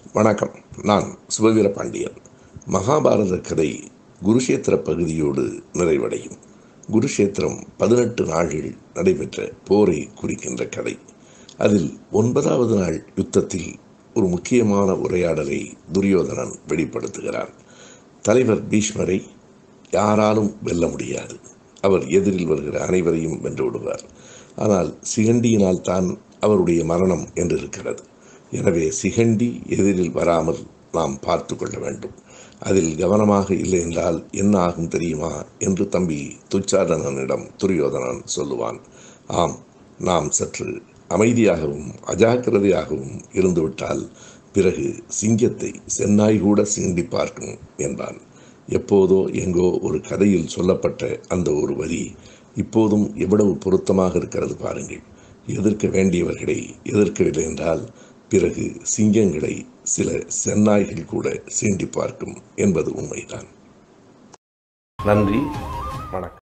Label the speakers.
Speaker 1: வணக்கம் நான் சுபவீர பாண்டியன் மகாபாரத கதை குருஷேத்திர பகுதியோடு நிறைவடையும் குருஷேத்திரம் பதினெட்டு நாள்கள் நடைபெற்ற போரை குறிக்கின்ற கதை அதில் ஒன்பதாவது நாள் யுத்தத்தில் ஒரு முக்கியமான உரையாடலை துரியோதனன் வெளிப்படுத்துகிறார் தலைவர் பீஷ்மரை யாராலும் வெல்ல முடியாது அவர் எதிரில் வருகிற அனைவரையும் வென்று விடுவார் ஆனால் சிகண்டியினால் தான் அவருடைய மரணம் என்று இருக்கிறது எனவே சிகண்டி எதிரில் வராமல் நாம் பார்த்து கொள்ள வேண்டும் அதில் கவனமாக இல்லை என்றால் என்ன ஆகும் தெரியுமா என்று தம்பி துச்சாதனனிடம் துரியோதனன் சொல்லுவான் ஆம் நாம் சற்று அமைதியாகவும் அஜாக்கிரதையாகவும் இருந்துவிட்டால் பிறகு சிங்கத்தை சென்னாய் கூட சிண்டி பார்க்கும் என்பான் எப்போதோ எங்கோ ஒரு கதையில் சொல்லப்பட்ட அந்த ஒரு வரி இப்போதும் எவ்வளவு பொருத்தமாக இருக்கிறது பாருங்கள் எதிர்க்க வேண்டியவர்களை எதிர்க்கவில்லை என்றால் பிறகு சிங்கங்களை சில சென்னாய்கள் கூட சீண்டி பார்க்கும் என்பது உண்மைதான் நன்றி வணக்கம்